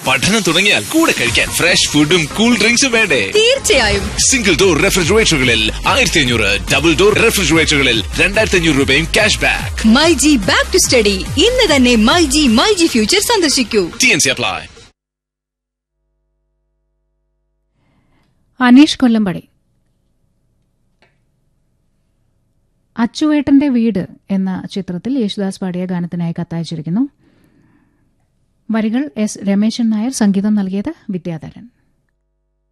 പഠനം തുടങ്ങിയാൽ കൂടെ കഴിക്കാൻ ഫ്രഷ് ഫുഡും കൂൾ ഡ്രിങ്ക്സും വേണ്ടേ തീർച്ചയായും സിംഗിൾ ഡോർ റെഫ്രിജറേറ്ററുകളിൽ ആയിരത്തി അഞ്ഞൂറ് ഡബിൾ ഡോർ റെഫ്രിജറേറ്ററുകളിൽ രണ്ടായിരത്തി അഞ്ഞൂറ് രൂപയും cash back my G back to study ഇന്ന് തന്നെ my G my G future സന്ദർശിക്കൂ T N C apply Aneesh Kollampadi അച്ചുവേട്ടന്റെ വീട് എന്ന ചിത്രത്തിൽ യേശുദാസ് പാടിയ ഗാനത്തിനായി കത്തയച്ചിരിക്കുന്നു വരികൾ എസ് രമേശൻ നായർ സംഗീതം നൽകിയത് വിദ്യാധരൻ